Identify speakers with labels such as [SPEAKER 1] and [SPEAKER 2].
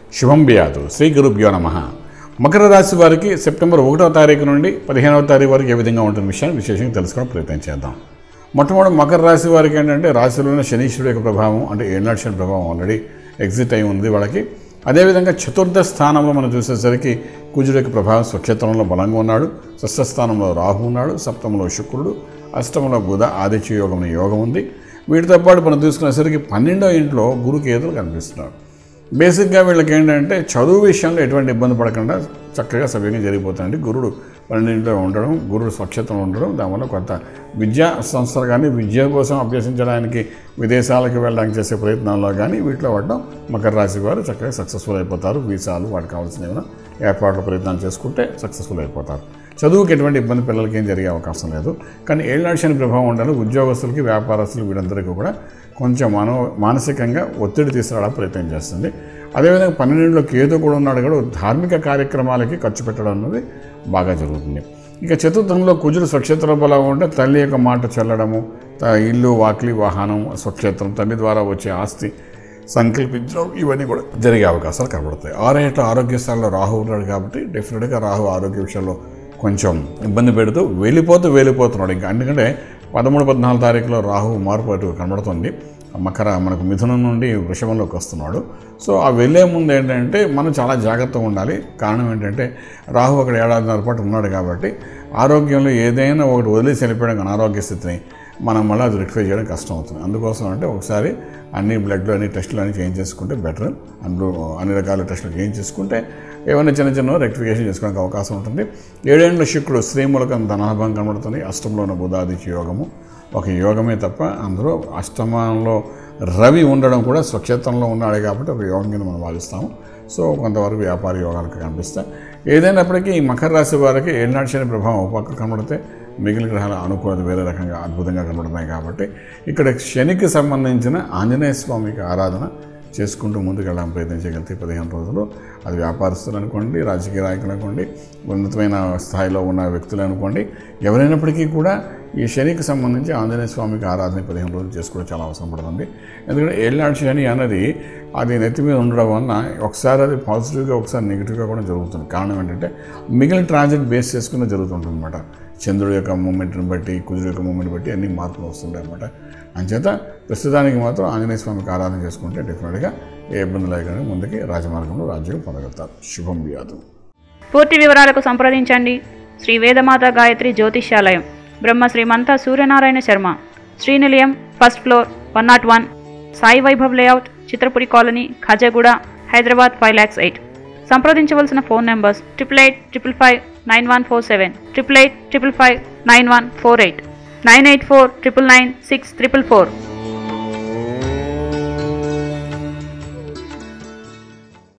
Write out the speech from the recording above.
[SPEAKER 1] శుభం బియాదు శ్రీ గురుభ్యో నమ మకర రాశి వారికి సెప్టెంబర్ ఒకటో తారీఖు నుండి పదిహేనవ తారీఖు వరకు ఏ విధంగా ఉంటుంది విషయాన్ని విశేషంగా తెలుసుకోవడం ప్రయత్నం చేద్దాం మొట్టమొదటి మకర రాశి వారికి ఏంటంటే రాశిలోనే శనీశ్వరుడు యొక్క ప్రభావం అంటే ఏళ్ళనాటి శని ప్రభావం ఆల్రెడీ ఎగ్జిట్ అయి ఉంది వాళ్ళకి అదేవిధంగా చతుర్థ స్థానంలో మనం చూసేసరికి కుజుడు యొక్క ప్రభావం స్వక్షేత్రంలో బలంగా ఉన్నాడు షష్ఠ స్థానంలో రాహు ఉన్నాడు సప్తమంలో శుక్రుడు అష్టమంలో బుధ ఆదిత్య యోగం అనే యోగం ఉంది వీటితో పాటు మనం చూసుకునేసరికి పన్నెండో ఇంట్లో గురు కేతులు కనిపిస్తున్నారు బేసిక్గా వీళ్ళకి ఏంటంటే చదువు విషయంలో ఎటువంటి ఇబ్బంది పడకుండా చక్కగా సవ్యంగా జరిగిపోతాయండి గురుడు పన్నెండింటిలో ఉండడం గురుడు స్వచ్ఛతలో ఉండడం దానివల్ల కొంత విద్యా సంస్థలు కానీ విద్య కోసం అభ్యసించడానికి విదేశాలకు వెళ్ళడానికి చేసే ప్రయత్నాల్లో కానీ వీటిలో పడడం మకర రాశి వారు చక్కగా సక్సెస్ఫుల్ అయిపోతారు వీసాలు వాటికి కావాల్సిన ఏమైనా ఏర్పాట్ల ప్రయత్నాలు చేసుకుంటే సక్సెస్ఫుల్ అయిపోతారు చదువుకి ఎటువంటి ఇబ్బంది పిల్లలకి ఏం జరిగే అవకాశం లేదు కానీ ఏళ్ళనాడు శని ప్రభావం ఉండాలి ఉద్యోగస్తులకి వ్యాపారస్తులు వీళ్ళందరికీ కూడా కొంచెం మనో మానసికంగా ఒత్తిడి తీసుకురావడానికి ప్రయత్నం చేస్తుంది అదేవిధంగా పన్నెండులో కేతు కూడా ఉన్నాడు కూడా ధార్మిక కార్యక్రమాలకి ఖర్చు పెట్టడం అన్నది బాగా జరుగుతుంది ఇక చతుర్థంలో కుజుడు స్వక్షేత్ర బలం ఉంటే తల్లి యొక్క మాట చల్లడము త- ఇల్లు వాకిలి వాహనం స్వక్షేత్రం తల్లి ద్వారా వచ్చే ఆస్తి సంకల్పించడం ఇవన్నీ కూడా జరిగే అవకాశాలు కనబడతాయి ఆరేట్ల ఆరోగ్య స్థాయిలో రాహు ఉన్నాడు కాబట్టి డెఫినెట్గా రాహు ఆరోగ్య విషయంలో కొంచెం ఇబ్బంది పెడుతూ వెళ్ళిపోతూ వెళ్ళిపోతున్నాడు ఇంకా ఎందుకంటే పదమూడు పద్నాలుగు తారీఖులో రాహు మార్పు అటు కనబడుతుంది మకర మనకు మిథునం నుండి వృషభంలోకి వస్తున్నాడు సో ఆ వెళ్ళే ముందు ఏంటంటే మనం చాలా జాగ్రత్తగా ఉండాలి కారణం ఏంటంటే రాహు అక్కడ ఏడాదిన్నర పాటు ఉన్నాడు కాబట్టి ఆరోగ్యంలో ఏదైనా ఒకటి వదిలేసి వెళ్ళిపోయడం అనారోగ్య స్థితిని మనం మళ్ళీ అది రెక్టిఫై చేయడం కష్టం అవుతుంది అందుకోసం అంటే ఒకసారి అన్ని బ్లడ్లు అన్ని టెస్టులు అన్ని చేంజ్ చేసుకుంటే బెటర్ అందులో అన్ని రకాల టెస్టులు చేంజ్ చేసుకుంటే ఏమైనా చిన్న చిన్న రెక్టిఫికేషన్ చేసుకోవడానికి అవకాశం ఉంటుంది ఏడేళ్ళ శుక్రుడు స్త్రీ మూలకం ధనాభం కనబడుతుంది అష్టంలో ఉన్న బుధాదిత్య యోగము ఒక యోగమే తప్ప అందులో అష్టమంలో రవి ఉండడం కూడా స్వక్షేత్రంలో ఉన్నాడు కాబట్టి ఒక యోగం కింద మనం భావిస్తాము సో కొంతవరకు వ్యాపార యోగాలకు కనిపిస్తాయి ఏదైనప్పటికీ ఈ మకర రాశి వారికి ఏనాటి శని ప్రభావం ఒక పక్క కనబడితే మిగిలిన గ్రహాల అనుకూలత వేరే రకంగా అద్భుతంగా కనబడుతున్నాయి కాబట్టి ఇక్కడ శనికి సంబంధించిన ఆంజనేయ స్వామికి ఆరాధన చేసుకుంటూ ముందుకు వెళ్ళడానికి ప్రయత్నించగలిగితే పదిహేను రోజులు అది వ్యాపారస్తులు అనుకోండి రాజకీయ నాయకులు అనుకోండి ఉన్నతమైన స్థాయిలో ఉన్న వ్యక్తులు అనుకోండి ఎవరైనప్పటికీ కూడా ఈ శనికి సంబంధించి ఆంజనేయ స్వామికి ఆరాధన పదిహేను రోజులు చేసుకోవడం చాలా అవసరం పడుతుంది ఎందుకంటే ఏళ్ళనాడు శని అనేది అది నెత్తి మీద ఉండడం వలన ఒకసారి అది పాజిటివ్గా ఒకసారి నెగిటివ్గా కూడా జరుగుతుంది కారణం ఏంటంటే మిగిలిన ట్రాన్సిట్ బేస్ చేసుకుని జరుగుతుంటుంది అనమాట చంద్రుడి యొక్క మూమెంట్ని బట్టి కుజుడు యొక్క మూమెంట్ బట్టి అన్ని మార్పులు వస్తుంటాయి అనమాట అంచేత ప్రస్తుతానికి మాత్రం ఆంజనేయ స్వామికి ఆరాధన చేసుకుంటే డెఫినెట్గా ఏ ఇబ్బంది లేకుండా ముందుకి రాజమార్గంలో రాజ్యం పొందగలుగుతారు శుభం వ్యాధు
[SPEAKER 2] పూర్తి వివరాలకు సంప్రదించండి Shri Vedamata Gayatri Jyotishyalayam Brahma Srimantha Suryanarayana Sharma Srinilayam first floor one not one Sai Vaibhav layout Chitrapuri colony Khajaguda Hyderabad five lakhs eight సంప్రదించవలసిన phone numbers triple eight triple five nine one four seven triple eight triple five nine one four eight nine eight four triple nine six triple four